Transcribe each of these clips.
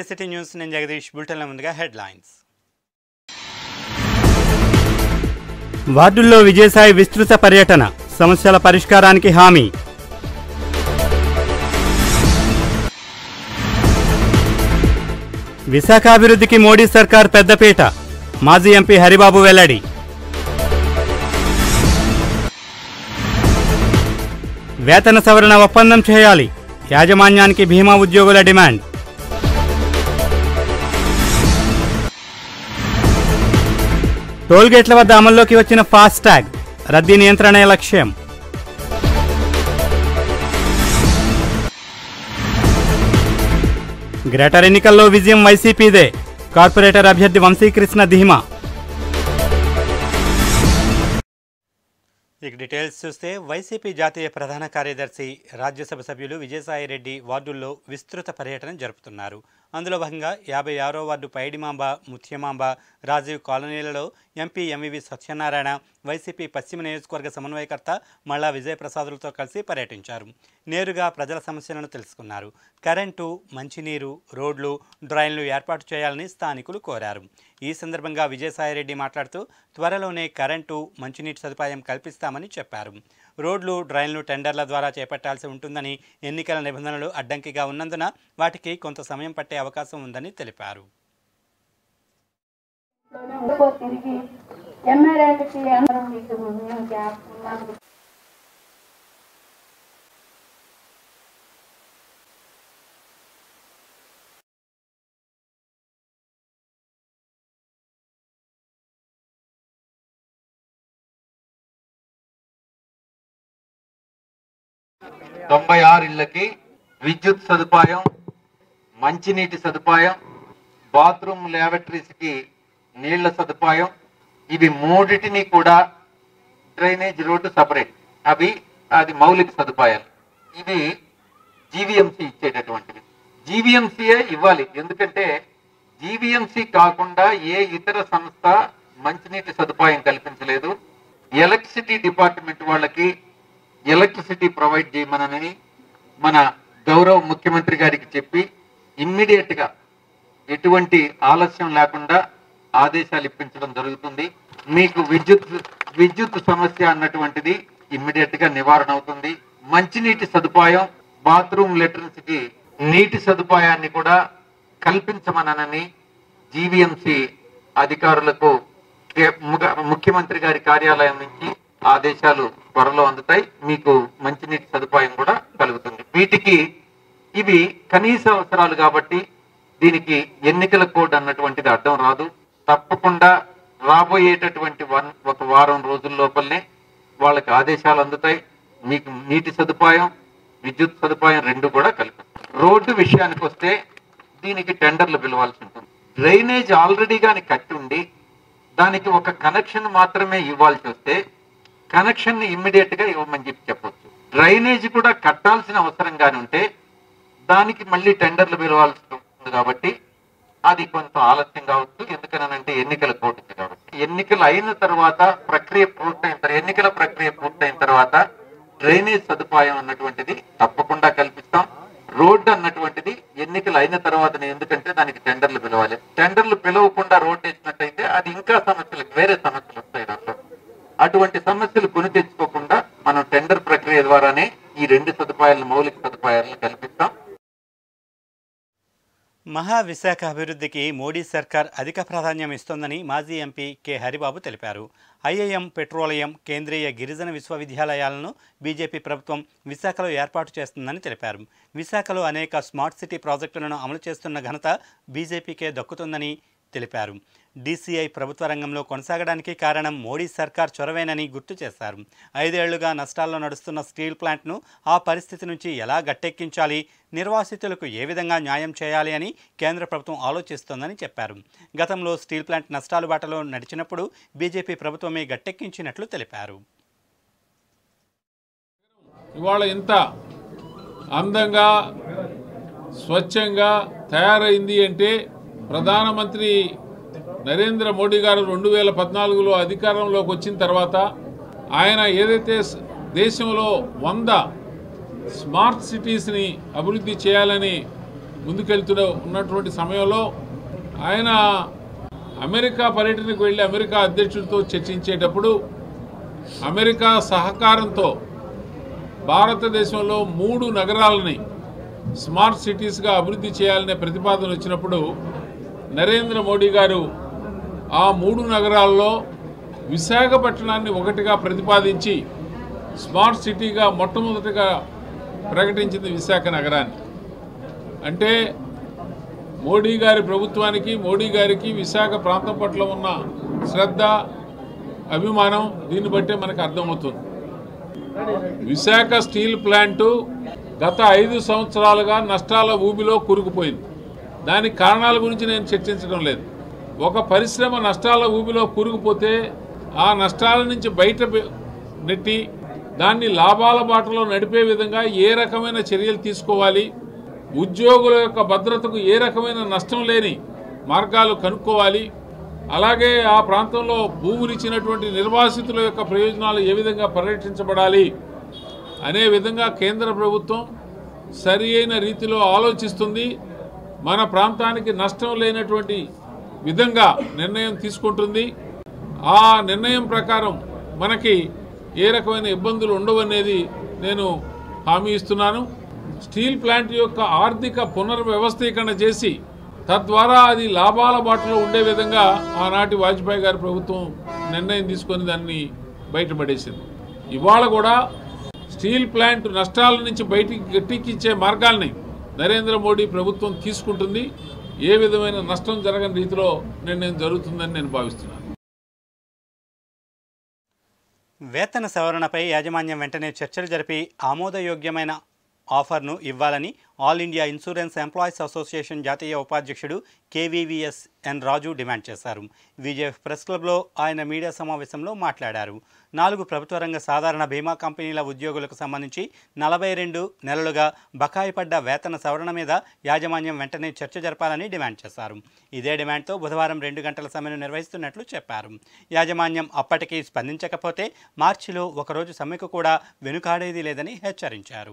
City news నేను జగదీష్ బులెటిన్ల ముందుగా headlines వార్డుల్లో విజయసాయి విస్తృత పర్యటన సమస్యల పరిష్కారానికి హామీ విశాఖ అభివృద్ధికి మోడీ సర్కార్ పెద్దపీట మాజీ ఎంపీ హరిబాబు వెల్లడి వేతన సవరణ ఒప్పందం చేయాలి యాజమాన్యానికి భీమా ఉద్యోగుల డిమాండ్ టోల్గేట్ల వద్ద అమల్లోకి వచ్చిన ఫాస్ట్ ట్యాగ్ రద్దీ నియంత్రణే లక్ష్యం గ్రేటర్ ఎన్నికల్లో విజయం వైసీపీదే కార్పొరేటర్ అభ్యర్థి వంశీకృష్ణ ధీమా ఇక డీటెయిల్స్ చూస్తే వైసీపీ జాతీయ ప్రధాన కార్యదర్శి రాజ్యసభ సభ్యులు విజయసాయిరెడ్డి వార్డుల్లో విస్తృత పర్యటన జరుపుతున్నారు అందులో భాగంగా యాభై ఆరో వార్డు పైడిమాంబ ముత్యమాంబ రాజీవ్ కాలనీలలో ఎంపీ ఎంవివి సత్యనారాయణ వైసీపీ పశ్చిమ నియోజకవర్గ సమన్వయకర్త మల్లా విజయప్రసాదులతో కలిసి పర్యటించారు నేరుగా ప్రజల సమస్యలను తెలుసుకున్నారు కరెంటు మంచినీరు రోడ్లు డ్రైన్లు ఏర్పాటు చేయాలని స్థానికులు కోరారు ఈ సందర్భంగా విజయసాయిరెడ్డి మాట్లాడుతూ త్వరలోనే కరెంటు మంచినీటి సదుపాయం కల్పిస్తామని చెప్పారు రోడ్లు డ్రైన్లు టెండర్ల ద్వారా చేపట్టాల్సి ఉంటుందని ఎన్నికల నిబంధనలు అడ్డంకిగా ఉన్నందున వాటికి కొంత సమయం పట్టే అవకాశం ఉందని తెలిపారు ఇంకో తిరిగి ఎమ్మెల్యేలకి అందరం మీకు మేము గ్యాప్ మాకు తొంభై ఆరు ఇళ్ళకి విద్యుత్ సదుపాయం మంచినీటి సదుపాయం బాత్రూమ్ ల్యాబరేటరీస్ కి నీళ్ల సదుపాయం ఇవి మూడిటిని కూడా డ్రైనేజ్ రోడ్డు సపరేట్ అవి అది మౌలిక సదుపాయాలు ఇవి జీవీఎంసీ ఇచ్చేటటువంటివి జీవీఎంసీయే ఇవ్వాలి ఎందుకంటే జీవీఎంసీ కాకుండా ఏ ఇతర సంస్థ మంచినీటి సదుపాయం కల్పించలేదు ఎలక్ట్రిసిటీ డిపార్ట్మెంట్ వాళ్ళకి ఎలక్ట్రిసిటీ ప్రొవైడ్ చేయమనని మన గౌరవ ముఖ్యమంత్రి గారికి చెప్పి ఇమ్మీడియట్ గా ఎటువంటి ఆలస్యం లేకుండా ఆదేశాలు ఇప్పించడం జరుగుతుంది మీకు విద్యుత్ విద్యుత్ సమస్య అన్నటువంటిది ఇమ్మీడియట్ గా నివారణ అవుతుంది మంచినీటి సదుపాయం బాత్రూమ్ లెటర్స్ కి నీటి సదుపాయాన్ని కూడా కల్పించమనని జీవీఎంసీ అధికారులకు కే- ముగ- ముఖ్యమంత్రి గారి కార్యాలయం నుంచి ఆదేశాలు త్వరలో అందుతాయి మీకు మంచినీటి సదుపాయం కూడా కలుగుతుంది వీటికి ఇవి కనీస అవసరాలు కాబట్టి దీనికి ఎన్నికల కోడ్ అన్నటువంటిది అడ్డం రాదు తప్పకుండా రాబోయేటటువంటి వన్ ఒక వారం రోజుల లోపలనే వాళ్ళకి ఆదేశాలు అందుతాయి మీకు నీటి సదుపాయం విద్యుత్ సదుపాయం రెండు కూడా కలిపి రోడ్డు విషయానికి వస్తే దీనికి టెండర్లు పిలవాల్సి ఉంటుంది డ్రైనేజ్ ఆల్రెడీ గాని కట్టి ఉండి దానికి ఒక కనెక్షన్ మాత్రమే ఇవ్వాల్సి వస్తే కనెక్షన్ ని ఇమ్మీడియట్ గా ఇవ్వమని చెప్పి చెప్పొచ్చు డ్రైనేజ్ కూడా కట్టాల్సిన అవసరం గాని ఉంటే దానికి మళ్ళీ టెండర్లు పిలవాల్సి ఉంటుంది కాబట్టి అది కొంత ఆలస్యం కావచ్చు ఎందుకనంటే ఎన్నికల కోడ్ ఉంది కాబట్టి ఎన్నికలు అయిన తర్వాత ప్రక్రియ పూర్తయిన తర్వాత ఎన్నికల ప్రక్రియ పూర్తయిన తర్వాత డ్రైనేజ్ సదుపాయం అన్నటువంటిది తప్పకుండా కల్పిస్తాం రోడ్డు అన్నటువంటిది ఎన్నికలు అయిన తర్వాతనే ఎందుకంటే దానికి టెండర్లు పిలవాలి టెండర్లు పిలవకుండా రోడ్డు వేసినట్టయితే అది ఇంకా సమస్యలు వేరే సమస్యలు వస్తాయి దాంట్లో అటువంటి సమస్యలు కొని తెచ్చుకోకుండా మనం టెండర్ ప్రక్రియ ద్వారానే ఈ రెండు సదుపాయాలను మౌలిక సదుపాయాలను కల్పిస్తాం మహావిశాఖ అభివృద్ధికి మోడీ సర్కార్ అధిక ప్రాధాన్యం ఇస్తోందని మాజీ ఎంపీ కె హరిబాబు తెలిపారు ఐఐఎం పెట్రోలియం కేంద్రీయ గిరిజన విశ్వవిద్యాలయాలను బీజేపీ ప్రభుత్వం విశాఖలో ఏర్పాటు చేస్తుందని తెలిపారు విశాఖలో అనేక స్మార్ట్ సిటీ ప్రాజెక్టులను అమలు చేస్తున్న ఘనత బీజేపీకే దక్కుతుందని తెలిపారు డీసీఐ ప్రభుత్వ రంగంలో కొనసాగడానికి కారణం మోడీ సర్కార్ చొరవేనని గుర్తు చేశారు ఐదేళ్లుగా నష్టాల్లో నడుస్తున్న స్టీల్ ప్లాంట్ను ఆ పరిస్థితి నుంచి ఎలా గట్టెక్కించాలి నిర్వాసితులకు ఏ విధంగా న్యాయం చేయాలి అని కేంద్ర ప్రభుత్వం ఆలోచిస్తోందని చెప్పారు గతంలో స్టీల్ ప్లాంట్ నష్టాలు బాటలో నడిచినప్పుడు బీజేపీ ప్రభుత్వమే గట్టెక్కించినట్లు తెలిపారు ఇవాళ ఇంత అందంగా స్వచ్ఛంగా తయారైంది అంటే ప్రధానమంత్రి నరేంద్ర మోడీ గారు రెండు వేల పద్నాలుగులో అధికారంలోకి వచ్చిన తర్వాత ఆయన ఏదైతే స- దేశంలో వంద స్మార్ట్ సిటీస్ని అభివృద్ధి చేయాలని ముందుకెళ్తూ ఉన్నటువంటి సమయంలో ఆయన అమెరికా పర్యటనకు వెళ్ళి అమెరికా అధ్యక్షుడితో చర్చించేటప్పుడు అమెరికా సహకారంతో భారతదేశంలో మూడు నగరాలని స్మార్ట్ సిటీస్గా అభివృద్ధి చేయాలనే ప్రతిపాదన వచ్చినప్పుడు నరేంద్ర మోడీ గారు ఆ మూడు నగరాల్లో విశాఖపట్నాన్ని ఒకటిగా ప్రతిపాదించి స్మార్ట్ సిటీగా మొట్టమొదటిగా ప్రకటించింది విశాఖ నగరాన్ని అంటే మోడీ గారి ప్రభుత్వానికి మోడీ గారికి విశాఖ ప్రాంతం పట్ల ఉన్న శ్రద్ధ అభిమానం దీన్ని బట్టే మనకు అర్థమవుతుంది విశాఖ స్టీల్ ప్లాంటు గత ఐదు సంవత్సరాలుగా నష్టాల ఊబిలో కూరుకుపోయింది దానికి కారణాల గురించి నేను చర్చించడం లేదు ఒక పరిశ్రమ నష్టాల ఊబిలో కూరుకుపోతే ఆ నష్టాల నుంచి బయట పె- నెట్టి దాన్ని లాభాల బాటలో నడిపే విధంగా ఏ రకమైన చర్యలు తీసుకోవాలి ఉద్యోగుల యొక్క భద్రతకు ఏ రకమైన నష్టం లేని మార్గాలు కనుక్కోవాలి అలాగే ఆ ప్రాంతంలో భూములు ఇచ్చినటువంటి నిర్వాసితుల యొక్క ప్రయోజనాలు ఏ విధంగా పరిరక్షించబడాలి అనే విధంగా కేంద్ర ప్రభుత్వం సరి అయిన రీతిలో ఆలోచిస్తుంది మన ప్రాంతానికి నష్టం లేనటువంటి విధంగా నిర్ణయం తీసుకుంటుంది ఆ నిర్ణయం ప్రకారం మనకి ఏ రకమైన ఇబ్బందులు ఉండవనేది నేను హామీ ఇస్తున్నాను స్టీల్ ప్లాంట్ యొక్క ఆర్థిక పునర్వ్యవస్థీకరణ చేసి తద్వారా అది లాభాల బాటలో ఉండే విధంగా ఆనాటి వాజ్పేయి గారి ప్రభుత్వం నిర్ణయం తీసుకొని దాన్ని బయటపడేసింది ఇవాళ కూడా స్టీల్ ప్లాంట్ నష్టాల నుంచి బయటికి గట్టెక్కించే మార్గాల్ని నరేంద్ర మోడీ ప్రభుత్వం తీసుకుంటుంది ఏ విధమైన నష్టం జరగని రీతిలో నిర్ణయం జరుగుతుందని నేను భావిస్తున్నాను వేతన సవరణపై యాజమాన్యం వెంటనే చర్చలు జరిపి ఆమోదయోగ్యమైన ఆఫర్ను ఇవ్వాలని all India insurance employees association జాతీయ ఉపాధ్యక్షుడు కేవీవీఎస్ ఎన్ రాజు డిమాండ్ చేశారు విజేఎఫ్ ప్రెస్ క్లబ్లో ఆయన మీడియా సమావేశంలో మాట్లాడారు నాలుగు ప్రభుత్వ రంగ సాధారణ బీమా కంపెనీల ఉద్యోగులకు సంబంధించి నలభై రెండు నెలలుగా బకాయి పడ్డ వేతన సవరణ మీద యాజమాన్యం వెంటనే చర్చ జరపాలని డిమాండ్ చేశారు ఇదే డిమాండ్తో బుధవారం రెండు గంటల సమ్మెను నిర్వహిస్తున్నట్లు చెప్పారు యాజమాన్యం అప్పటికీ స్పందించకపోతే మార్చిలో ఒకరోజు సమ్మెకు కూడా వెనుకాడేది లేదని హెచ్చరించారు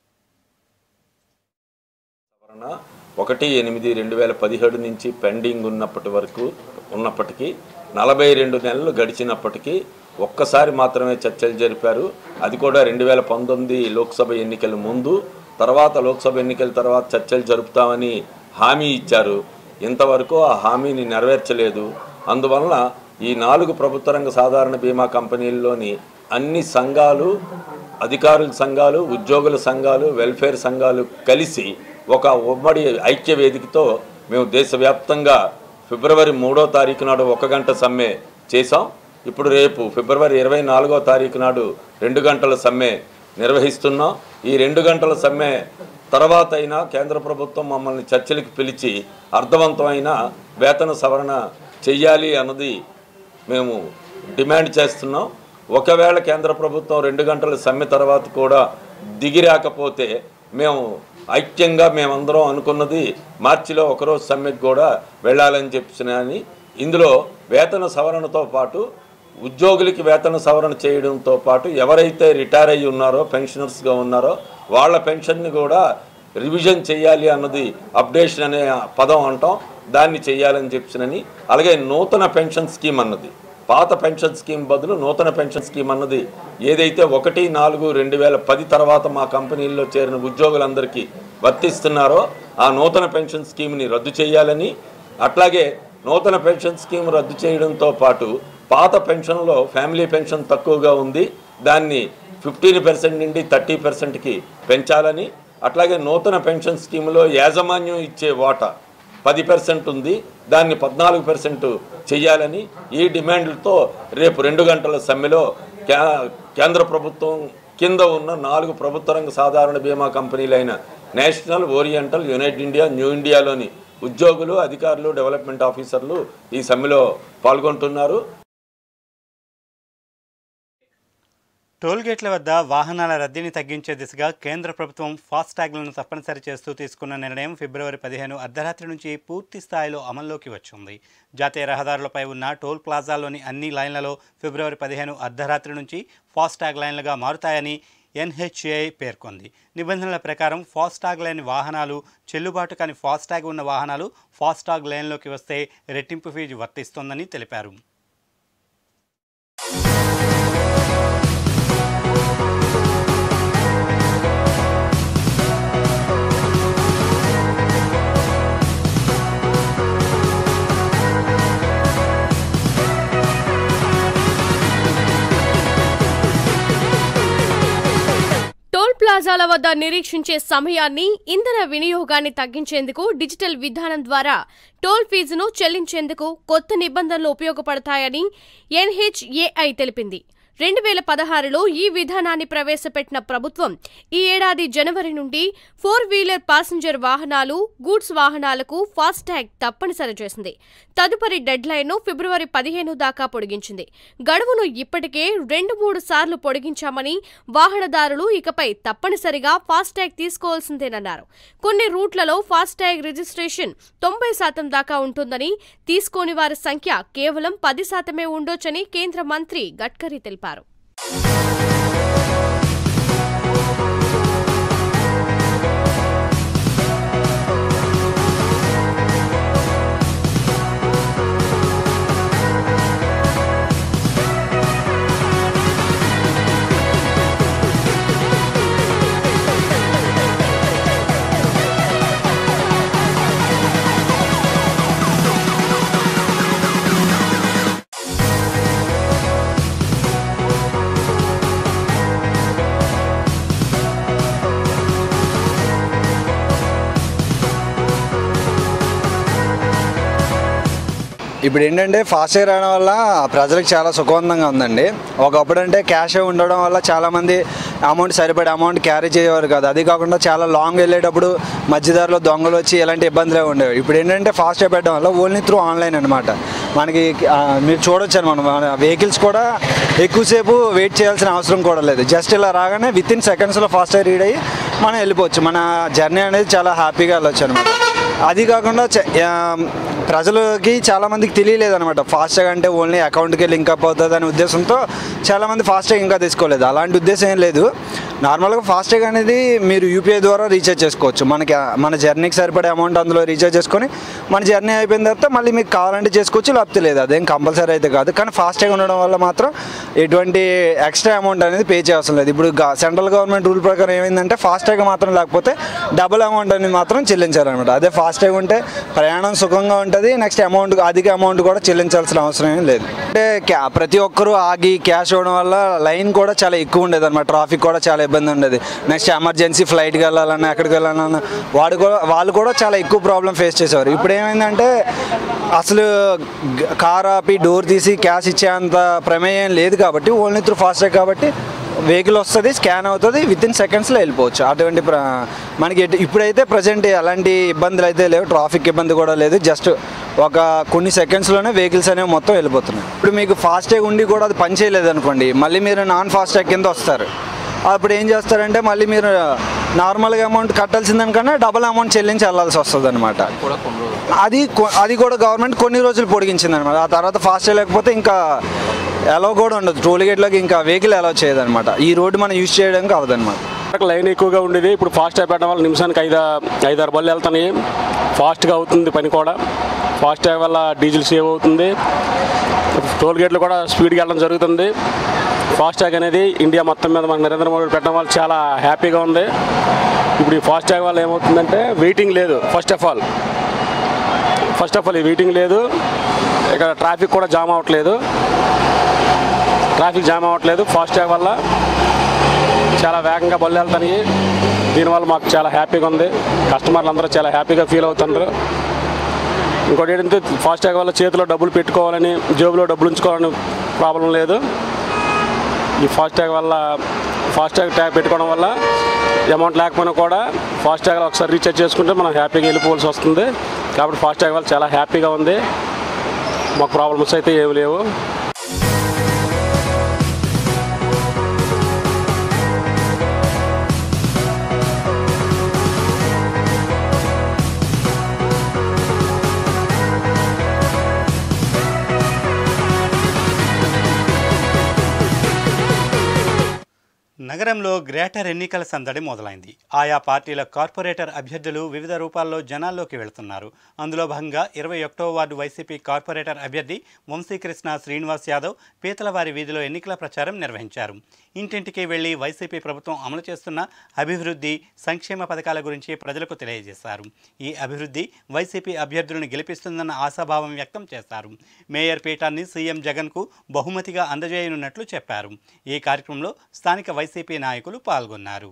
సవరణ ఒకటి ఎనిమిది రెండు వేల పదిహేడు నుంచి పెండింగ్ ఉన్నప్పటి వరకు ఉన్నప్పటికీ నలభై రెండు నెలలు గడిచినప్పటికీ ఒక్కసారి మాత్రమే చర్చలు జరిపారు అది కూడా రెండు వేల పంతొమ్మిది లోక్సభ ఎన్నికల ముందు తర్వాత లోక్సభ ఎన్నికల తర్వాత చర్చలు జరుపుతామని హామీ ఇచ్చారు ఇంతవరకు ఆ హామీని నెరవేర్చలేదు అందువలన ఈ నాలుగు ప్రభుత్వ రంగ సాధారణ బీమా కంపెనీల్లోని అన్ని సంఘాలు అధికారుల సంఘాలు ఉద్యోగుల సంఘాలు వెల్ఫేర్ సంఘాలు కలిసి ఒక ఉమ్మడి ఐక్య వేదికతో మేము దేశవ్యాప్తంగా ఫిబ్రవరి మూడో తారీఖు నాడు ఒక గంట సమ్మె చేసాం ఇప్పుడు రేపు ఫిబ్రవరి ఇరవై నాలుగో తారీఖు నాడు రెండు గంటల సమ్మె నిర్వహిస్తున్నాం ఈ రెండు గంటల సమ్మె తర్వాత అయినా కేంద్ర ప్రభుత్వం మమ్మల్ని చర్చలకు పిలిచి అర్థవంతమైన వేతన సవరణ చెయ్యాలి అన్నది మేము డిమాండ్ చేస్తున్నాం ఒకవేళ కేంద్ర ప్రభుత్వం రెండు గంటల సమ్మె తర్వాత కూడా దిగి రాకపోతే మేము ఐక్యంగా మేమందరం అనుకున్నది మార్చిలో ఒకరోజు సమ్మెకు కూడా వెళ్ళాలని చెప్పినని ఇందులో వేతన సవరణతో పాటు ఉద్యోగులకి వేతన సవరణ చేయడంతో పాటు ఎవరైతే రిటైర్ అయ్యి ఉన్నారో పెన్షనర్స్గా ఉన్నారో వాళ్ళ పెన్షన్ని కూడా రివిజన్ చేయాలి అన్నది అప్డేషన్ అనే పదం అంటాం దాన్ని చేయాలని చెప్పినని అలాగే నూతన పెన్షన్ స్కీమ్ అన్నది పాత పెన్షన్ స్కీమ్ బదులు నూతన పెన్షన్ స్కీమ్ అన్నది ఏదైతే ఒకటి నాలుగు రెండు వేల పది తర్వాత మా కంపెనీల్లో చేరిన ఉద్యోగులందరికీ వర్తిస్తున్నారో ఆ నూతన పెన్షన్ స్కీమ్ని రద్దు చేయాలని అట్లాగే నూతన పెన్షన్ స్కీమ్ రద్దు చేయడంతో పాటు పాత పెన్షన్లో ఫ్యామిలీ పెన్షన్ తక్కువగా ఉంది దాన్ని ఫిఫ్టీన్ పర్సెంట్ నుండి థర్టీ పర్సెంట్కి పెంచాలని అట్లాగే నూతన పెన్షన్ స్కీమ్లో యాజమాన్యం ఇచ్చే వాటా పది పర్సెంట్ ఉంది దాన్ని పద్నాలుగు పర్సెంట్ చేయాలని ఈ డిమాండ్లతో రేపు రెండు గంటల సమ్మెలో కే- కేంద్ర ప్రభుత్వం కింద ఉన్న నాలుగు ప్రభుత్వ రంగ సాధారణ బీమా కంపెనీలైన National Oriental United India New ఇండియాలోని ఉద్యోగులు అధికారులు డెవలప్మెంట్ ఆఫీసర్లు ఈ సమ్మెలో పాల్గొంటున్నారు టోల్గేట్ల వద్ద వాహనాల రద్దీని తగ్గించే దిశగా కేంద్ర ప్రభుత్వం ఫాస్టాగ్లను తప్పనిసరి చేస్తూ తీసుకున్న నిర్ణయం ఫిబ్రవరి పదిహేను అర్ధరాత్రి నుంచి పూర్తి స్థాయిలో అమల్లోకి వచ్చింది జాతీయ రహదారులపై ఉన్న టోల్ ప్లాజాల్లోని అన్ని లైన్లలో ఫిబ్రవరి పదిహేను అర్ధరాత్రి నుంచి ఫాస్టాగ్ లైన్లుగా మారుతాయని ఎన్హెచ్ఏఐ పేర్కొంది నిబంధనల ప్రకారం ఫాస్టాగ్ లేని వాహనాలు చెల్లుబాటు కాని ఫాస్టాగ్ ఉన్న వాహనాలు ఫాస్టాగ్ లేన్లోకి వస్తే రెట్టింపు ఫీజు వర్తిస్తోందని తెలిపారు టోల్ ప్లాజాల వద్ద నిరీక్షించే సమయాన్ని ఇంధన వినియోగాన్ని తగ్గించేందుకు డిజిటల్ విధానం ద్వారా టోల్ ఫీజును చెల్లించేందుకు కొత్త నిబంధనలు ఉపయోగపడతాయని ఎన్హెచ్ఏఐ తెలిపింది రెండు వేల పదహారులో ఈ విధానాన్ని ప్రవేశపెట్టిన ప్రభుత్వం ఈ ఏడాది జనవరి నుండి ఫోర్ వీలర్ ప్యాసింజర్ వాహనాలు గూడ్స్ వాహనాలకు ఫాస్టాగ్ తప్పనిసరి చేసింది తదుపరి డెడ్ లైన్ను ఫిబ్రవరి పదిహేను దాకా పొడిగించింది గడువును ఇప్పటికే రెండు మూడు సార్లు పొడిగించామని వాహనదారులు ఇకపై తప్పనిసరిగా ఫాస్టాగ్ తీసుకోవాల్సిందేనన్నారు కొన్ని రూట్లలో ఫాస్టాగ్ రిజిస్ట్రేషన్ తొంభై శాతం దాకా ఉంటుందని తీసుకోని వారి సంఖ్య కేవలం పది శాతమే ఉండొచ్చని కేంద్ర మంత్రి గడ్కరీ తెలిపారు ఇప్పుడు ఏంటంటే ఫాస్ట్గా రావడం వల్ల ప్రజలకు చాలా సుఖవంతంగా ఉందండి ఒకప్పుడు అంటే క్యాష్ ఉండడం వల్ల చాలామంది అమౌంట్ సరిపడే అమౌంట్ క్యారీ చేయవారు కాదు అది కాకుండా చాలా లాంగ్ వెళ్ళేటప్పుడు మధ్యదారిలో దొంగలు వచ్చి ఇలాంటి ఇబ్బందులే ఉండేవి ఇప్పుడు ఏంటంటే ఫాస్ట్గా పెట్టడం వల్ల ఓన్లీ త్రూ ఆన్లైన్ అనమాట మనకి ఆ, మీరు చూడొచ్చు అనమాట మన వెహికల్స్ కూడా ఎక్కువసేపు వెయిట్ చేయాల్సిన అవసరం కూడా లేదు జస్ట్ ఇలా రాగానే విత్ ఇన్ సెకండ్స్లో ఫాస్ట్గా రీడ్ అయ్యి మనం వెళ్ళిపోవచ్చు మన జర్నీ అనేది చాలా హ్యాపీగా వెళ్ళొచ్చు అనమాట అది కాకుండా చ- ఆ, ప్రజలకి చాలామందికి తెలియలేదు అనమాట ఫాస్ట్గా అంటే ఓన్లీ అకౌంట్కి లింక్ అప్ అవుతుంది అనే ఉద్దేశంతో చాలామంది ఫాస్ట్గా ఇంకా తీసుకోలేదు అలాంటి ఉద్దేశం ఏం లేదు నార్మల్గా ఫాస్ట్గా అనేది మీరు యూపీఐ ద్వారా రీఛార్జ్ చేసుకోవచ్చు మనకి ఆ- మన జర్నీకి సరిపడే అమౌంట్ అందులో రీఛార్జ్ చేసుకొని మన జర్నీ అయిపోయిన తర్వాత మళ్ళీ మీకు కావాలంటే చేసుకోవచ్చు లేకపోతే లేదు అదేం కంపల్సరీ అయితే కాదు కానీ ఫాస్ట్గా ఉండడం వల్ల మాత్రం ఎటువంటి ఎక్స్ట్రా అమౌంట్ అనేది పే చేయాల్సిన లేదు ఇప్పుడు గా- సెంట్రల్ గవర్నమెంట్ రూల్ ప్రకారం ఏమైందంటే ఫాస్ట్గా మాత్రం లేకపోతే డబుల్ అమౌంట్ అనేది మాత్రం చెల్లించాలన్నమాట అదే ఫాస్ట్గా ఉంటే ప్రయాణం సుఖంగా ఉంటుంది నెక్స్ట్ అమౌంట్ అధిక అమౌంట్ కూడా చెల్లించాల్సిన అవసరం ఏం లేదు అంటే క్యా- ప్రతి ఒక్కరూ ఆగి క్యాష్ ఇవ్వడం వల్ల లైన్ కూడా చాలా ఎక్కువ ఉండేది అనమాట ట్రాఫిక్ కూడా చాలా ఇబ్బంది ఉండేది నెక్స్ట్ ఎమర్జెన్సీ ఫ్లైట్కి వెళ్ళాలన్నా ఎక్కడికి వెళ్ళాలన్నా వాడు కూడా వాళ్ళు కూడా చాలా ఎక్కువ ప్రాబ్లం ఫేస్ చేసేవారు ఇప్పుడు ఏమైందంటే అసలు గ- కార్ ఆపి డోర్ తీసి క్యాష్ ఇచ్చేంత ప్రమేయం లేదు కాబట్టి ఓన్లీ త్రూ ఫాస్ట్రాగ్ కాబట్టి వెహికల్ వస్తుంది స్కాన్ అవుతుంది విత్ ఇన్ సెకండ్స్లో వెళ్ళిపోవచ్చు అటువంటి ప్ర మనకి ఎటు- ఇప్పుడైతే ప్రజెంట్ అలాంటి ఇబ్బందులు అయితే లేవు ట్రాఫిక్ ఇబ్బంది కూడా లేదు జస్ట్ ఒక కొన్ని సెకండ్స్లోనే వెహికల్స్ అనేవి మొత్తం వెళ్ళిపోతున్నాయి ఇప్పుడు మీకు ఫాస్టాగ్ ఉండి కూడా అది పని చేయలేదు అనుకోండి మళ్ళీ మీరు నాన్ ఫాస్టాగ్ కింద వస్తారు అప్పుడు ఏం చేస్తారంటే మళ్ళీ మీరు నార్మల్గా అమౌంట్ కట్టాల్సిన దానికన్నా డబుల్ అమౌంట్ చెల్లించి వెళ్ళాల్సి వస్తుంది అనమాట అది కొ- అది కూడా గవర్నమెంట్ కొన్ని రోజులు పొడిగించింది అనమాట ఆ తర్వాత ఫాస్ట్ లేకపోతే ఇంకా అలౌ కూడా ఉండదు టోల్ గేట్లోకి ఇంకా వెహికల్ అలౌ చేయదన్నమాట ఈ రోడ్డు మనం యూజ్ చేయడానికి అవదన్నమాట అక్కడ లైన్ ఎక్కువగా ఉండేది ఇప్పుడు ఫాస్ట్ ట్యాగ్ పెట్టడం వల్ల నిమిషానికి ఐదు ఐదారు బళ్ళు వెళ్తున్నాయి ఫాస్ట్గా అవుతుంది పని కూడా ఫాస్ట్ ట్యాగ్ వల్ల డీజిల్ సేవ్ అవుతుంది టోల్ గేట్లు కూడా స్పీడ్గా వెళ్ళడం జరుగుతుంది ఫాస్ట్ ట్యాగ్ అనేది ఇండియా మొత్తం మీద మనకు నరేంద్ర మోడీ పెట్టడం వల్ల చాలా హ్యాపీగా ఉంది ఇప్పుడు ఈ ఫాస్ట్ ట్యాగ్ వల్ల ఏమవుతుందంటే వెయిటింగ్ లేదు first of all first of all ఈ వెయిటింగ్ లేదు ఇక్కడ ట్రాఫిక్ కూడా జామ్ అవ్వట్లేదు ట్రాఫిక్ జామ్ అవ్వట్లేదు ఫాస్ట్ ట్యాగ్ వల్ల చాలా వేగంగా బళ్ళు వెళ్తాయి దీనివల్ల మాకు చాలా హ్యాపీగా ఉంది కస్టమర్లు అందరూ చాలా హ్యాపీగా ఫీల్ అవుతున్నారు ఇంకోటి ఏంటంటే ఫాస్టాగ్ వల్ల చేతిలో డబ్బులు పెట్టుకోవాలని జేబులో డబ్బులు ఉంచుకోవాలని ప్రాబ్లం లేదు ఈ ఫాస్టాగ్ వల్ల ఫాస్టాగ్ ట్యాగ్ పెట్టుకోవడం వల్ల అమౌంట్ లేకపోయినా కూడా ఫాస్టాగ్లో ఒకసారి రీఛార్జ్ చేసుకుంటే మనం హ్యాపీగా వెళ్ళిపోవాల్సి వస్తుంది కాబట్టి ఫాస్టాగ్ వల్ల చాలా హ్యాపీగా ఉంది మాకు ప్రాబ్లమ్స్ అయితే ఏమి లేవు నగరంలో గ్రేటర్ ఎన్నికల సందడి మొదలైంది ఆయా పార్టీల కార్పొరేటర్ అభ్యర్థులు వివిధ రూపాల్లో జనాల్లోకి వెళుతున్నారు అందులో భాగంగా ఇరవై ఒకటో వార్డు వైసీపీ కార్పొరేటర్ అభ్యర్థి వంశీకృష్ణ శ్రీనివాస్ యాదవ్ పీతలవారి వీధిలో ఎన్నికల ప్రచారం నిర్వహించారు ఇంటింటికి వెళ్లి వైసీపీ ప్రభుత్వం అమలు చేస్తున్న అభివృద్ధి సంక్షేమ పథకాల గురించి ప్రజలకు తెలియజేశారు ఈ అభివృద్ధి వైసీపీ అభ్యర్థులను గెలిపిస్తుందన్న ఆశాభావం వ్యక్తం చేశారు మేయర్ పీఠాన్ని సీఎం జగన్కు బహుమతిగా అందజేయనున్నట్లు చెప్పారు ఈ కార్యక్రమంలో స్థానిక వైసీపీ నాయకులు పాల్గొన్నారు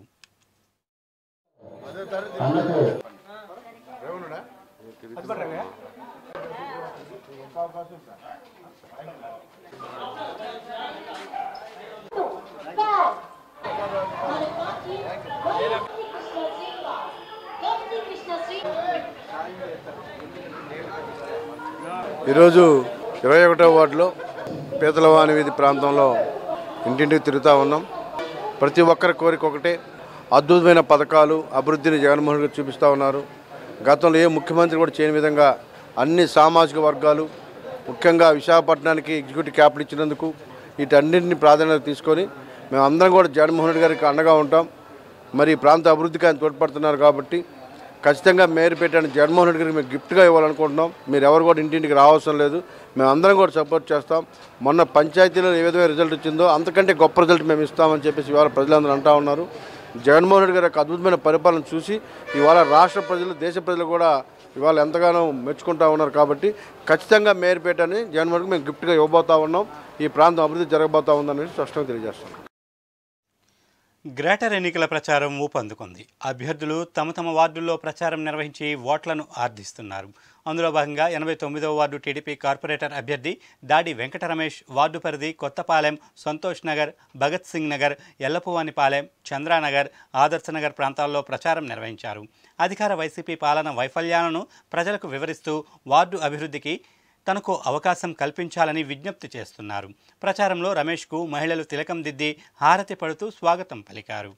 ఈరోజు ఇరవై ఒకటో వార్డులో పీతలవాణి వీధి ప్రాంతంలో ఇంటింటికి తిరుగుతూ ఉన్నాం ప్రతి ఒక్కరి కోరిక ఒకటే అద్భుతమైన పథకాలు అభివృద్ధిని జగన్మోహన్ గారు చూపిస్తూ ఉన్నారు గతంలో ఏ ముఖ్యమంత్రి కూడా చేయని విధంగా అన్ని సామాజిక వర్గాలు ముఖ్యంగా విశాఖపట్నానికి ఎగ్జిక్యూటివ్ క్యాపిటల్ ఇచ్చినందుకు వీటన్నింటిని ప్రాధాన్యత తీసుకొని మేము అందరం కూడా జగన్మోహన్ రెడ్డి గారికి అండగా ఉంటాం మరి ఈ ప్రాంత అభివృద్ధికి ఆయన తోడ్పడుతున్నారు కాబట్టి ఖచ్చితంగా మేరు పెట్టాను జగన్మోహన్ రెడ్డి గారికి మేము గిఫ్ట్గా ఇవ్వాలనుకుంటున్నాం మీరు ఎవరు కూడా ఇంటింటికి రావాల్సిన లేదు మేము అందరం కూడా సపోర్ట్ చేస్తాం మొన్న పంచాయతీలో ఏ విధమైన రిజల్ట్ వచ్చిందో అంతకంటే గొప్ప రిజల్ట్ మేము ఇస్తామని చెప్పేసి ఇవాళ ప్రజలందరూ అంటా ఉన్నారు జగన్మోహన్ రెడ్డి గారి యొక్క అద్భుతమైన పరిపాలన చూసి ఇవాళ రాష్ట్ర ప్రజలు దేశ ప్రజలు కూడా ఇవాళ ఎంతగానో మెచ్చుకుంటా ఉన్నారు కాబట్టి ఖచ్చితంగా మేరుపేటని జగన్మోహన్ రెడ్డి మేము గిఫ్ట్గా ఇవ్వబోతా ఉన్నాం ఈ ప్రాంతం అభివృద్ధి జరగబోతా ఉందని స్పష్టంగా తెలియజేస్తున్నాం గ్రేటర్ ఎన్నికల ప్రచారం ఊపందుకుంది అభ్యర్థులు తమ తమ వార్డుల్లో ప్రచారం నిర్వహించి ఓట్లను ఆర్ధిస్తున్నారు అందులో భాగంగా ఎనభై తొమ్మిదవ వార్డు టీడీపీ కార్పొరేటర్ అభ్యర్థి దాడి వెంకట రమేష్ వార్డు పరిధి కొత్తపాలెం సంతోష్ నగర్ భగత్ సింగ్ నగర్ ఎల్లపువానిపాలెం చంద్రానగర్ ఆదర్శ నగర్ ప్రాంతాల్లో ప్రచారం నిర్వహించారు అధికార వైసీపీ పాలన వైఫల్యాలను ప్రజలకు వివరిస్తూ వార్డు అభివృద్ధికి తనకు అవకాశం కల్పించాలని విజ్ఞప్తి చేస్తున్నారు ప్రచారంలో రమేష్కు మహిళలు తిలకం దిద్ది హారతి పడుతూ స్వాగతం పలికారు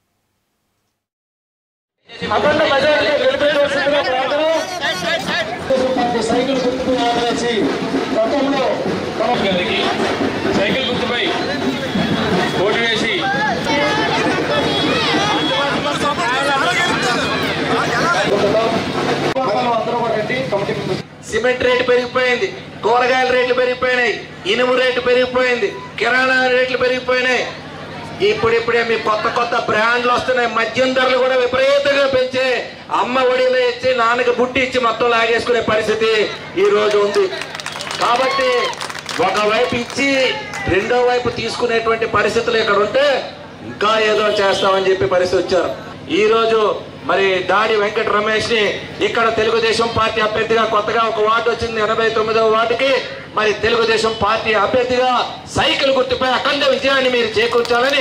గారికి సైకిల్ గుర్తుపై ఓటు వేసి సిమెంట్ రేటు పెరిగిపోయింది కూరగాయల రేట్లు పెరిగిపోయినాయి ఇనుము రేటు పెరిగిపోయింది కిరాణా రేట్లు పెరిగిపోయినాయి ఇప్పుడిప్పుడే మీ కొత్త కొత్త బ్రాండ్లు వస్తున్నాయి మద్యం ధరలు కూడా విపరీతంగా పెంచే అమ్మ ఒడిలో ఇచ్చి నాన్నకి బుట్టి ఇచ్చి మొత్తం లాగేసుకునే పరిస్థితి ఈ రోజు ఉంది కాబట్టి ఒకవైపు ఇచ్చి రెండో వైపు తీసుకునేటువంటి పరిస్థితులు ఇక్కడ ఉంటే ఇంకా ఏదో చేస్తామని చెప్పి పరిస్థితి వచ్చారు ఈ రోజు మరి దాడి వెంకట రమేష్ ని ఇక్కడ తెలుగుదేశం పార్టీ అభ్యర్థిగా కొత్తగా ఒక వార్డు వచ్చింది ఎనభై తొమ్మిదవ వార్డుకి మరి తెలుగుదేశం పార్టీ అభ్యర్థిగా సైకిల్ గుర్తుపై అఖండ విజయాన్ని మీరు చేకూర్చాలని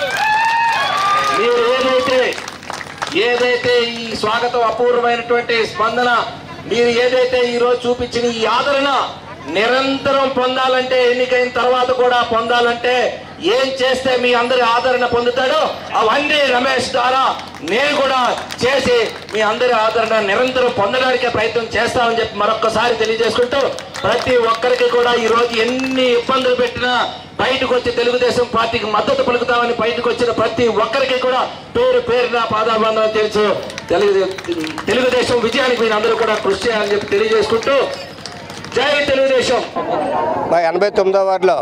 మీరు ఏదైతే ఏదైతే ఈ స్వాగతం అపూర్వమైనటువంటి స్పందన మీరు ఏదైతే ఈ రోజు చూపించిన ఈ ఆదరణ నిరంతరం పొందాలంటే ఎన్నికైన తర్వాత కూడా పొందాలంటే ఏం చేస్తే మీ అందరి ఆదరణ పొందుతాడో అవన్నీ రమేష్ ద్వారా నేను కూడా చేసి మీ అందరి ఆదరణ నిరంతరం పొందడానికే ప్రయత్నం చేస్తామని చెప్పి మరొక్కసారి తెలియజేసుకుంటూ ప్రతి ఒక్కరికి కూడా ఈ రోజు ఎన్ని ఇబ్బందులు పెట్టినా బయటకు వచ్చి తెలుగుదేశం పార్టీకి మద్దతు పలుకుతామని బయటకు వచ్చిన ప్రతి ఒక్కరికి కూడా పేరు పేరున పాదాబంధం తెలుసు తెలుగు తెలుగుదేశం విజయానికి మీరు అందరూ కూడా కృషి చేయాలని చెప్పి తెలియజేసుకుంటూ జై తెలుగుదేశం మా ఎనభై తొమ్మిదో వార్డులో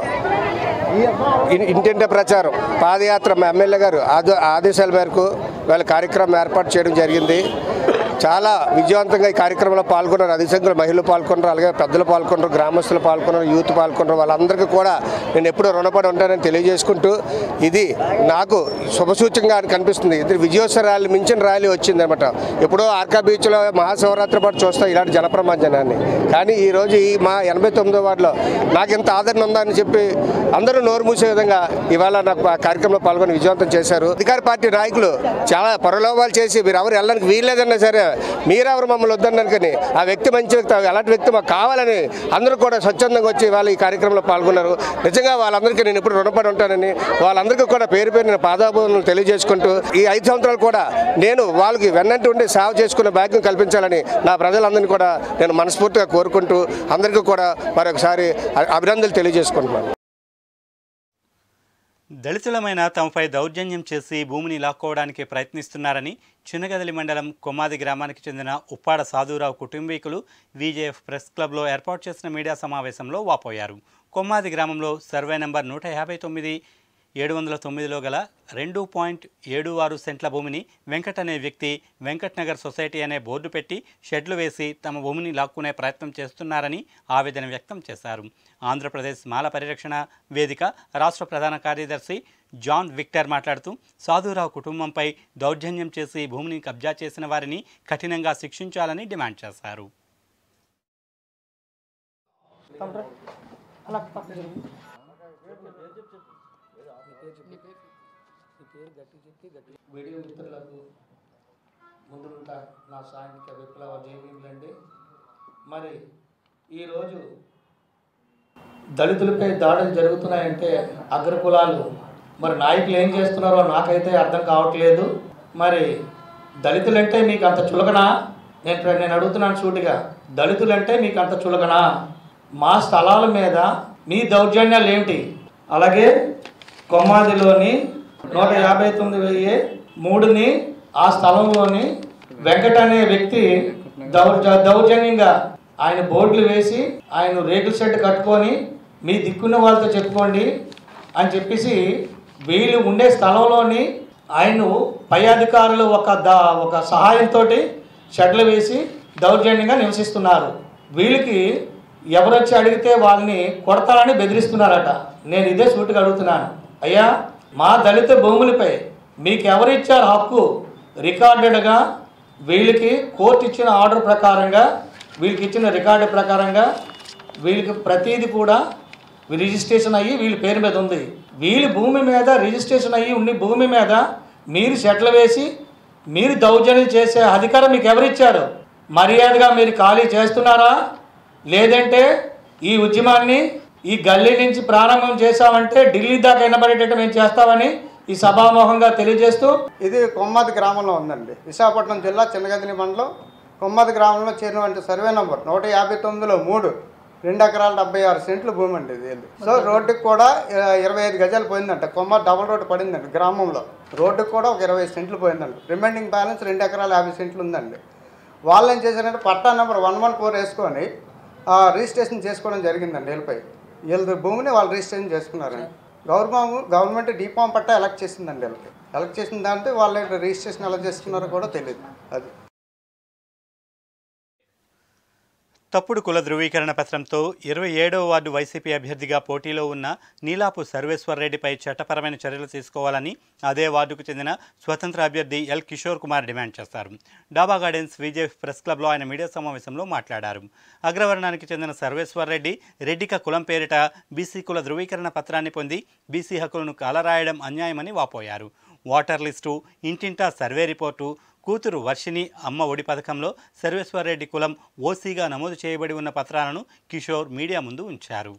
ఇన్- ఇంటింటి ప్రచారం పాదయాత్ర మా ఎమ్మెల్యే గారు ఆద ఆదేశాల మేరకు వాళ్ళ కార్యక్రమం ఏర్పాటు చేయడం జరిగింది చాలా విజయవంతంగా ఈ కార్యక్రమంలో పాల్గొన్నారు అధిక సంఖ్యలో మహిళలు పాల్గొన్నారు అలాగే పెద్దలు పాల్గొన్నారు గ్రామస్తులు పాల్గొన్నారు యూత్ పాల్గొన్నారు వాళ్ళందరికీ కూడా నేను ఎప్పుడూ రుణపడి ఉంటానని తెలియజేసుకుంటూ ఇది నాకు శుభసూచకంగా కనిపిస్తుంది ఇది విజయోత్సవ ర్యాలీ మించిన ర్యాలీ వచ్చిందనమాట ఎప్పుడో ఆర్కా బీచ్లో మహాశివరాత్రి పాటు చూస్తాం ఇలాంటి జనప్రమాజనాన్ని కానీ ఈ రోజు ఈ మా ఎనభై తొమ్మిదో వార్డులో నాకు ఎంత ఆదరణ ఉందా అని చెప్పి అందరూ నోరు మూసే విధంగా ఇవాళ నాకు ఆ కార్యక్రమంలో పాల్గొని విజయవంతం చేశారు అధికార పార్టీ నాయకులు చాలా ప్రలోభాలు చేసి మీరు ఎవరు వెళ్ళడానికి వీల్లేదన్నా సరే మీరెవరు మమ్మల్ని వద్దన్నారు కానీ ఆ వ్యక్తి మంచి వ్యక్తి అలాంటి వ్యక్తి మాకు కావాలని అందరూ కూడా స్వచ్ఛందంగా వచ్చి వాళ్ళు ఈ కార్యక్రమంలో పాల్గొన్నారు నిజంగా వాళ్ళందరికీ నేను ఇప్పుడు రుణపడి ఉంటానని వాళ్ళందరికీ కూడా పేరు పేరు నేను పాదాభూములు తెలియజేసుకుంటూ ఈ ఐదు సంవత్సరాలు కూడా నేను వాళ్ళకి వెన్నంటి ఉండి సేవ చేసుకునే భాగ్యం కల్పించాలని నా ప్రజలందరినీ కూడా నేను మనస్ఫూర్తిగా కోరుకుంటూ అందరికీ కూడా మరొకసారి అ- అభినందనలు తెలియజేసుకుంటున్నాను దళితులమైన తమపై దౌర్జన్యం చేసి భూమిని లాక్కోవడానికి ప్రయత్నిస్తున్నారని చిన్నగదలి మండలం కొమ్మాది గ్రామానికి చెందిన ఉప్పాడ సాధురావు కుటుంబీకులు విజేఎఫ్ ప్రెస్ క్లబ్లో ఏర్పాటు చేసిన మీడియా సమావేశంలో వాపోయారు కొమ్మాది గ్రామంలో సర్వే నెంబర్ నూట యాభై తొమ్మిది ఏడు వందల తొమ్మిదిలో గల రెండు పాయింట్ ఏడు ఆరు సెంట్ల భూమిని వెంకట్ అనే వ్యక్తి వెంకట్ నగర్ సొసైటీ అనే బోర్డు పెట్టి షెడ్లు వేసి తమ భూమిని లాక్కునే ప్రయత్నం చేస్తున్నారని ఆవేదన వ్యక్తం చేశారు ఆంధ్రప్రదేశ్ మాల పరిరక్షణ వేదిక రాష్ట్ర ప్రధాన కార్యదర్శి జాన్ విక్టర్ మాట్లాడుతూ సాధురావు కుటుంబంపై దౌర్జన్యం చేసి భూమిని కబ్జా చేసిన వారిని కఠినంగా శిక్షించాలని డిమాండ్ చేశారు వీడియో మిత్రులకు ముందుంటా నా సాంఘిక విప్లవ జైవీములండి మరి ఈరోజు దళితులపై దాడులు జరుగుతున్నాయంటే అగ్రకులాలు మరి నాయకులు ఏం చేస్తున్నారో నాకైతే అర్థం కావట్లేదు మరి దళితులంటే మీకు అంత చులకనా నేను ప్ర- నేను అడుగుతున్నాను సూటిగా దళితులంటే మీకు అంత చులకనా మా స్థలాల మీద మీ దౌర్జన్యాలు ఏమిటి అలాగే కొమ్మాదిలోని నూట యాభై తొమ్మిది వెయ్యి మూడుని ఆ స్థలంలోని వెంకట అనే వ్యక్తి దౌర్జ దౌర్జన్యంగా ఆయన బోర్డులు వేసి ఆయన రేకుల షెడ్ కట్టుకొని మీ దిక్కున్న వాళ్ళతో చెప్పుకోండి అని చెప్పేసి వీళ్ళు ఉండే స్థలంలోని ఆయన పై అధికారులు ఒక ద ఒక సహాయంతో షెడ్లు వేసి దౌర్జన్యంగా నివసిస్తున్నారు వీళ్ళకి ఎవరొచ్చి అడిగితే వాళ్ళని కొడతారని బెదిరిస్తున్నారట నేను ఇదే సూటిగా అడుగుతున్నాను అయ్యా మా దళిత భూములపై మీకు ఎవరిచ్చారు హక్కు రికార్డెడ్గా వీళ్ళకి కోర్టు ఇచ్చిన ఆర్డర్ ప్రకారంగా వీళ్ళకి ఇచ్చిన రికార్డు ప్రకారంగా వీళ్ళకి ప్రతీది కూడా రిజిస్ట్రేషన్ అయ్యి వీళ్ళ పేరు మీద ఉంది వీళ్ళ భూమి మీద రిజిస్ట్రేషన్ అయ్యి ఉండి భూమి మీద మీరు సెటిల్ వేసి మీరు దౌర్జన్యం చేసే అధికారం మీకు ఎవరిచ్చారు మర్యాదగా మీరు ఖాళీ చేస్తున్నారా లేదంటే ఈ ఉద్యమాన్ని ఈ గల్లీ నుంచి ప్రారంభం చేశామంటే ఢిల్లీ దాకా వినబడేటట్టు మేము చేస్తామని ఈ సభాముఖంగా తెలియజేస్తూ ఇది కొమ్మది గ్రామంలో ఉందండి విశాఖపట్నం జిల్లా చిన్నగదిని మండలం కొమ్మది గ్రామంలో చేరినటువంటి సర్వే నంబర్ నూట యాభై తొమ్మిదిలో మూడు రెండు ఎకరాల డెబ్బై ఆరు సెంట్లు భూమి అండి ఇది వీళ్ళది. సో రోడ్డుకి కూడా ఇ- ఇరవై ఐదు గజాలు పోయిందంట కొమ్మ డబుల్ రోడ్డు పడిందండి గ్రామంలో రోడ్డుకి కూడా ఒక ఇరవై సెంట్లు పోయిందండి రిమైనింగ్ బ్యాలెన్స్ రెండు ఎకరాల యాభై సెంట్లు ఉందండి వాళ్ళు ఏం చేశారంటే పట్టా నెంబర్ వన్ వన్ ఫోర్ వేసుకొని ఆ, రిజిస్ట్రేషన్ చేసుకోవడం జరిగిందండి వీళ్ళపై వీళ్ళ భూమిని వాళ్ళు రిజిస్ట్రేషన్ చేసుకున్నారండి గవర్నమెంట్ గవర్నమెంట్ డీపామ్ పట్టా ఎలక్ట్ చేసిందండి వీళ్ళకి ఎలక్ట్ చేసిన దాంట్లో వాళ్ళు రిజిస్ట్రేషన్ ఎలా చేసుకున్నారో కూడా తెలియదు అది తప్పుడు కుల ధృవీకరణ పత్రంతో ఇరవై ఏడవ వార్డు వైసీపీ అభ్యర్థిగా పోటీలో ఉన్న నీలాపు సర్వేశ్వర్ రెడ్డిపై చట్టపరమైన చర్యలు తీసుకోవాలని అదే వార్డుకు చెందిన స్వతంత్ర అభ్యర్థి ఎల్ కిషోర్ కుమార్ డిమాండ్ చేశారు డాబా గార్డెన్స్ విజయ్ ప్రెస్ క్లబ్లో ఆయన మీడియా సమావేశంలో మాట్లాడారు అగ్రవర్ణానికి చెందిన సర్వేశ్వర్ రెడ్డి రెడ్డిక కులం పేరిట బీసీ కుల ధృవీకరణ పత్రాన్ని పొంది బీసీ హక్కులను కాలరాయడం అన్యాయమని వాపోయారు వాటర్ లిస్టు ఇంటింటా సర్వే రిపోర్టు కూతురు వర్షిని అమ్మ ఒడి పథకంలో సర్వేశ్వరరెడ్డి కులం ఓసీగా నమోదు చేయబడి ఉన్న పత్రాలను కిషోర్ మీడియా ముందు ఉంచారు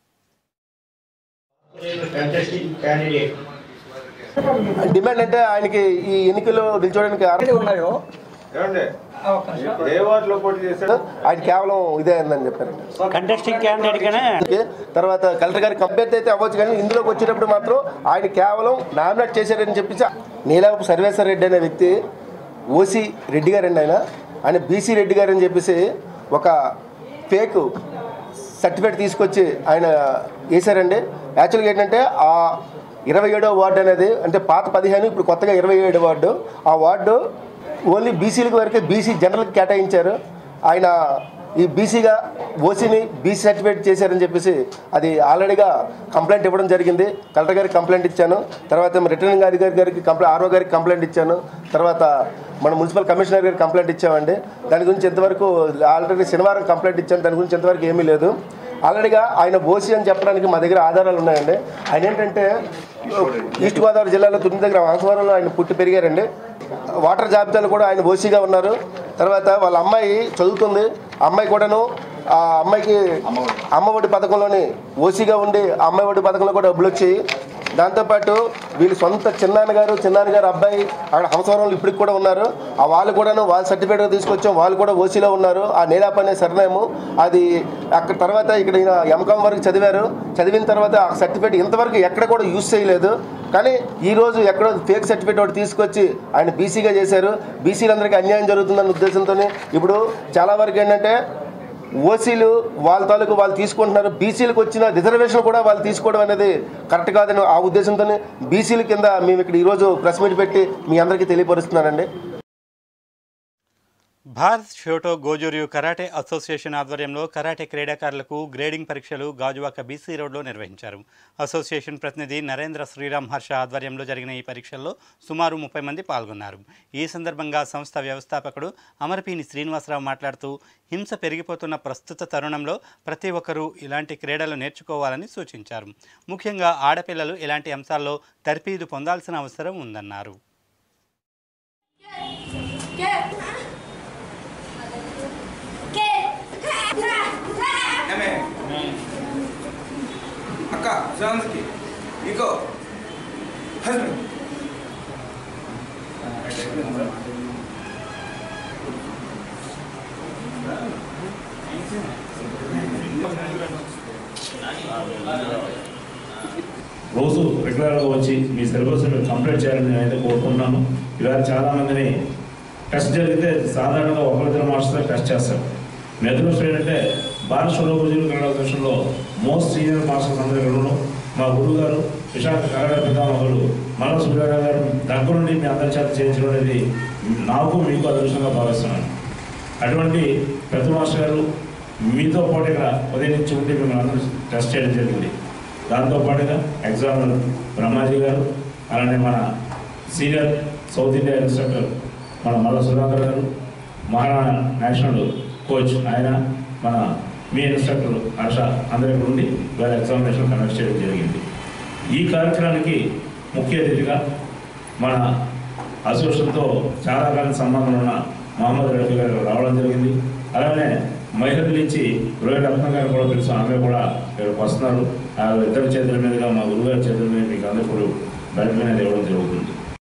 డిమాండ్ అంటే ఆయనకి ఈ ఎన్నికల్లో నిల్చోడానికి అర్హత ఉన్నాయో ఏ వార్డులో పోటీ చేశాడు ఆయన కేవలం ఇదే అయిందని చెప్పారు కంటెస్టింగ్ క్యాండిడేట్ తర్వాత కలెక్టర్ గారికి అభ్యర్థి అయితే అవ్వచ్చు కానీ ఇందులోకి వచ్చేటప్పుడు మాత్రం ఆయన కేవలం నామినేట్ చేశారని చెప్పేసి నీలాపు సర్వేశ్వర రెడ్డి అనే వ్యక్తి ఓసీ రెడ్డి గారండి ఆయన ఆయన బీసీ రెడ్డి గారు అని చెప్పేసి ఒక ఫేక్ సర్టిఫికేట్ తీసుకొచ్చి ఆయన వేశారండి యాక్చువల్గా ఏంటంటే ఆ ఇరవై ఏడో వార్డు అనేది అంటే పాత పదిహేను ఇప్పుడు కొత్తగా ఇరవై ఏడు వార్డు ఆ వార్డు ఓన్లీ బీసీలకు వరకే బీసీ జనరల్కి కేటాయించారు ఆయన ఈ బీసీగా ఓసీని బీసీ సర్టిఫికేట్ చేశారని చెప్పేసి అది ఆల్రెడీగా కంప్లైంట్ ఇవ్వడం జరిగింది కలెక్టర్ గారికి కంప్లైంట్ ఇచ్చాను తర్వాత రిటర్నింగ్ అధికారి గారికి కంప్లైంట్ ఆర్ఓ గారికి కంప్లైంట్ ఇచ్చాను తర్వాత మన మున్సిపల్ కమిషనర్ గారికి కంప్లైంట్ ఇచ్చామండి దాని గురించి ఎంతవరకు ఆల్రెడీ శనివారం కంప్లైంట్ ఇచ్చాను దాని గురించి ఎంతవరకు ఏమీ లేదు ఆల్రెడీగా ఆయన ఓసీ అని చెప్పడానికి మా దగ్గర ఆధారాలు ఉన్నాయండి ఆయన ఏంటంటే ఈస్ట్ గోదావరి జిల్లాలో తుని దగ్గర వాంసవరంలో ఆయన పుట్టి పెరిగారండి వాటర్ జాబితాలో కూడా ఆయన ఓసీగా ఉన్నారు తర్వాత వాళ్ళ అమ్మాయి చదువుతుంది ఆ అమ్మాయి కూడాను ఆ అమ్మాయికి అమ్మ ఒడి పథకంలోని ఓసీగా ఉండి ఆ అమ్మాయి ఒడి పథకంలో కూడా డబ్బులు వచ్చి దాంతోపాటు వీళ్ళు సొంత చిన్నాన్న గారు చిన్నాన్న గారు అబ్బాయి అక్కడ హంసవరంలో ఇప్పటికి కూడా ఉన్నారు ఆ వాళ్ళు కూడాను వాళ్ళ సర్టిఫికేట్ తీసుకొచ్చాం వాళ్ళు కూడా ఓసీలో ఉన్నారు ఆ నీలాప అనే సర్నేము అది అక్కడ తర్వాత ఇక్కడ ఈయన ఎంకామ్ వరకు చదివారు చదివిన తర్వాత ఆ సర్టిఫికేట్ ఇంతవరకు ఎక్కడ కూడా యూజ్ చేయలేదు కానీ ఈ రోజు ఎక్కడో ఫేక్ సర్టిఫికేట్ ఒకటి తీసుకొచ్చి ఆయన బీసీగా చేశారు బీసీలందరికీ అన్యాయం జరుగుతుందన్న ఉద్దేశంతో ఇప్పుడు చాలా వరకు ఏంటంటే ఓసీలు వాళ్ళ తాలూకు వాళ్ళు తీసుకుంటున్నారు బీసీలకు వచ్చిన రిజర్వేషన్ కూడా వాళ్ళు తీసుకోవడం అనేది కరెక్ట్ కాదని ఆ ఉద్దేశంతో బీసీల కింద మేము ఇక్కడ ఈరోజు ప్రెస్ మీట్ పెట్టి మీ అందరికీ తెలియపరుస్తున్నానండి Bharat Shoto Goju Ryu karate association ఆధ్వర్యంలో కరాటే క్రీడాకారులకు గ్రేడింగ్ పరీక్షలు గాజువాక బీసీ రోడ్లో నిర్వహించారు అసోసియేషన్ ప్రతినిధి నరేంద్ర శ్రీరామ్ హర్ష ఆధ్వర్యంలో జరిగిన ఈ పరీక్షల్లో సుమారు ముప్పై మంది పాల్గొన్నారు ఈ సందర్భంగా సంస్థ వ్యవస్థాపకుడు అమరపీని శ్రీనివాసరావు మాట్లాడుతూ హింస పెరిగిపోతున్న ప్రస్తుత తరుణంలో ప్రతి ఒక్కరూ ఇలాంటి క్రీడలు నేర్చుకోవాలని సూచించారు ముఖ్యంగా ఆడపిల్లలు ఇలాంటి అంశాల్లో తర్ఫీదు పొందాల్సిన అవసరం ఉందన్నారు అక్క శాంతికి ఇంకో హస్బెండ్ రోజు రెగ్యులర్గా వచ్చి మీ సిలబస్ మీరు కంప్లీట్ చేయాలని నేను అయితే కోరుకుంటున్నాను ఇవాళ చాలా మందిని టెస్ట్ జరిగితే సాధారణంగా ఒకరిద్దరు మాస్టర్ టెస్ట్ చేస్తారు మీ అదృష్టం ఏంటంటే భారత షోలోపూజలు కన్నడ అసోసియేషన్లో మోస్ట్ సీనియర్ మాస్టర్స్ అందరూ ఇక్కడ ఉన్నారు. మా గురువు గారు విశాఖ కన్నడ పితామహులు మల్ల సుబ్బారావు గారు దగ్గరుండి మీ అందరి చేత చేయించడం అనేది నాకు మీకు అదృష్టంగా భావిస్తున్నాను అటువంటి ప్రతి మాస్టర్ గారు మీతో పాటుగా ఉదయం నుంచి ఉండి మిమ్మల్ని అందరూ టెస్ట్ చేయడం జరిగింది దాంతో పాటుగా ఎగ్జామ్లు బ్రహ్మాజీ గారు అలానే మన సీనియర్ సౌత్ ఇండియా ఇన్స్ట్రక్టర్ మన మల్ల సుధాకర్ గారు మహారాణా నేషనల్ కోచ్ ఆయన మన మీ ఇన్స్ట్రక్టర్ హర్ష అందరి ఇక్కడ ఉండి వేరే ఎగ్జామినేషన్ కండక్ట్ చేయడం జరిగింది ఈ కార్యక్రమానికి ముఖ్య అతిథిగా మన అసోసియేషన్తో చాలా కాలం సంబంధం ఉన్న మహమ్మద్ రఫీ గారు రావడం జరిగింది అలానే మహిళల నుంచి రోహిత్ రత్న గారు కూడా తెలుసు ఆమె కూడా ఇక్కడికి వస్తున్నారు ఆ ఇద్దరి చేతుల మీదుగా మా గురుగారి చేతుల మీద మీకు అందరూ కూడా బెల్ట్ మీద ఇవ్వడం జరుగుతుంది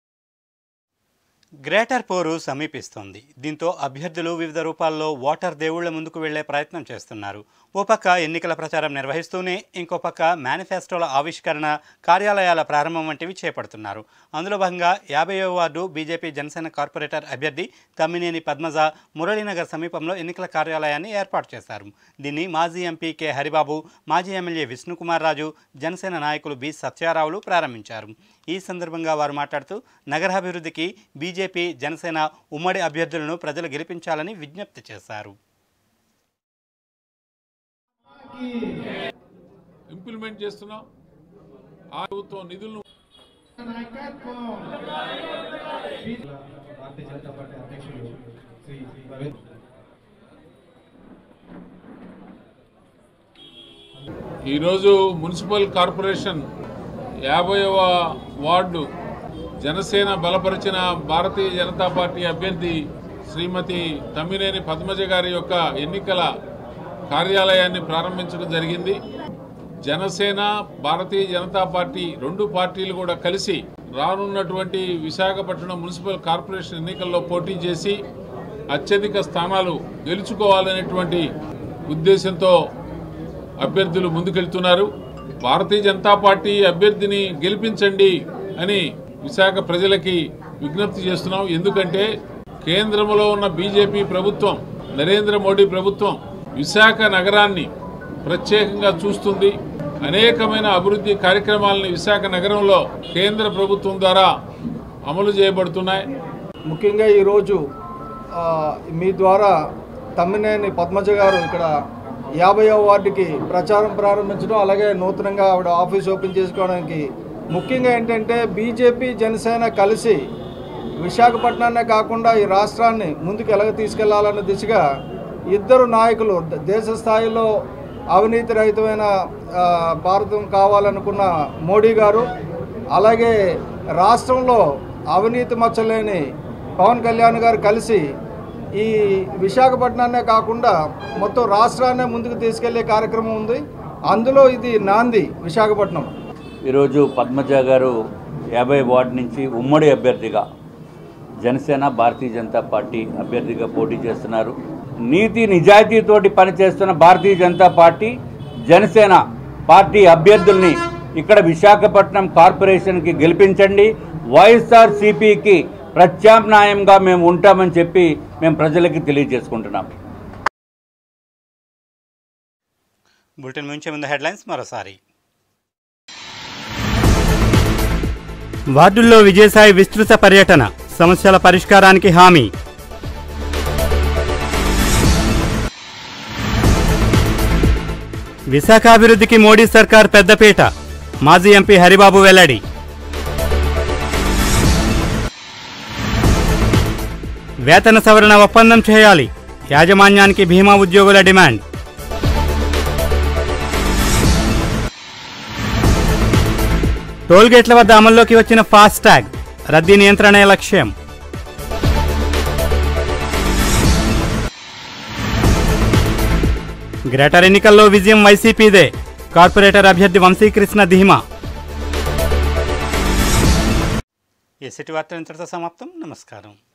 గ్రేటర్ పోరు సమీపిస్తోంది దీంతో అభ్యర్థులు వివిధ రూపాల్లో ఓటర్ దేవుళ్ల ముందుకు వెళ్లే ప్రయత్నం చేస్తున్నారు ఓ పక్క ఎన్నికల ప్రచారం నిర్వహిస్తూనే ఇంకో పక్క మేనిఫెస్టోల ఆవిష్కరణ కార్యాలయాల ప్రారంభం వంటివి చేపడుతున్నారు అందులో భాగంగా యాభైవ వార్డు బీజేపీ జనసేన కార్పొరేటర్ అభ్యర్థి తమ్మినేని పద్మజ మురళీనగర్ సమీపంలో ఎన్నికల కార్యాలయాన్ని ఏర్పాటు చేశారు దీన్ని మాజీ ఎంపీ కె హరిబాబు మాజీ ఎమ్మెల్యే విష్ణుకుమార్ రాజు జనసేన నాయకులు బి సత్యారావులు ప్రారంభించారు ఈ సందర్భంగా వారు మాట్లాడుతూ నగరాభివృద్ధికి బీజేపీ జనసేన ఉమ్మడి అభ్యర్థులను ప్రజలు గెలిపించాలని విజ్ఞప్తి చేశారు ఇంప్లిమెంట్ చేస్తున్నాం ఆ ప్రభుత్వం నిధులను భారతీయ జనతా పార్టీ అధ్యక్షులు శ్రీ రవీంద్ర ఈరోజు మున్సిపల్ కార్పొరేషన్ యాభైవ వార్డు జనసేన బలపరిచిన భారతీయ జనతా పార్టీ అభ్యర్థి శ్రీమతి తమ్మినేని పద్మజ గారి యొక్క ఎన్నికల కార్యాలయాన్ని ప్రారంభించడం జరిగింది జనసేన భారతీయ జనతా పార్టీ రెండు పార్టీలు కూడా కలిసి రానున్నటువంటి విశాఖపట్నం మున్సిపల్ కార్పొరేషన్ ఎన్నికల్లో పోటీ చేసి అత్యధిక స్థానాలు గెలుచుకోవాలనేటువంటి ఉద్దేశంతో అభ్యర్థులు ముందుకెళ్తున్నారు భారతీయ జనతా పార్టీ అభ్యర్థిని గెలిపించండి అని విశాఖ ప్రజలకి విజ్ఞప్తి చేస్తున్నాం ఎందుకంటే కేంద్రంలో ఉన్న బీజేపీ ప్రభుత్వం నరేంద్ర మోడీ ప్రభుత్వం విశాఖ నగరాన్ని ప్రత్యేకంగా చూస్తుంది అనేకమైన అభివృద్ధి కార్యక్రమాలని విశాఖ నగరంలో కేంద్ర ప్రభుత్వం ద్వారా అమలు చేయబడుతున్నాయి ముఖ్యంగా ఈరోజు ఆ, మీ ద్వారా తమ్మినేని పద్మజ గారు ఇక్కడ యాభైవ వార్డుకి ప్రచారం ప్రారంభించడం అలాగే నూతనంగా ఆవిడ ఆఫీస్ ఓపెన్ చేసుకోవడానికి ముఖ్యంగా ఏంటంటే బీజేపీ జనసేన కలిసి విశాఖపట్నాన్నే కాకుండా ఈ రాష్ట్రాన్ని ముందుకు ఎలాగ తీసుకెళ్లాలన్న దిశగా ఇద్దరు నాయకులు ద- దేశ స్థాయిలో అవినీతి రహితమైన ఆ, భారతం కావాలనుకున్న మోడీ గారు అలాగే రాష్ట్రంలో అవినీతి మచ్చలేని పవన్ కళ్యాణ్ గారు కలిసి ఈ విశాఖపట్నాన్నే కాకుండా మొత్తం రాష్ట్రాన్నే ముందుకు తీసుకెళ్లే కార్యక్రమం ఉంది అందులో ఇది నాంది విశాఖపట్నం ఈరోజు పద్మజ గారు యాభై వార్డు నుంచి ఉమ్మడి అభ్యర్థిగా జనసేన భారతీయ జనతా పార్టీ అభ్యర్థిగా పోటీ చేస్తున్నారు నీతి నిజాయితీతోటి పనిచేస్తున్న భారతీయ జనతా పార్టీ జనసేన పార్టీ అభ్యర్థుల్ని ఇక్కడ విశాఖపట్నం కార్పొరేషన్కి గెలిపించండి వైఎస్ఆర్ సిపికి ప్రత్యామ్నాయంగా మేము ఉంటామని చెప్పి మేము ప్రజలకి తెలియజేసుకుంటున్నాం బులెటిన్ ముంచే ముందు హెడ్లైన్స్ మరోసారి వార్డుల్లో విజయసాయి విస్తృత పర్యటన సమస్యల పరిష్కారానికి హామీ విశాఖ అభివృద్ధికి మోడీ సర్కార్ పెద్దపీట మాజీ ఎంపీ హరిబాబు వెల్లడి వేతన సవరణ ఒప్పందం చేయాలి యాజమాన్యానికి భీమా ఉద్యోగుల డిమాండ్ టోల్గేట్ల వద్ద అమల్లోకి వచ్చిన ఫాస్ట్ ట్యాగ్ రద్దీ నియంత్రణే లక్ష్యం గ్రేటర్ ఎన్నికల్లో విజయం వైసీపీదే కార్పొరేటర్ అభ్యర్థి వంశీకృష్ణ ధీమా ఈ సిటీ వార్త ఇంతటితో సమాప్తం నమస్కారం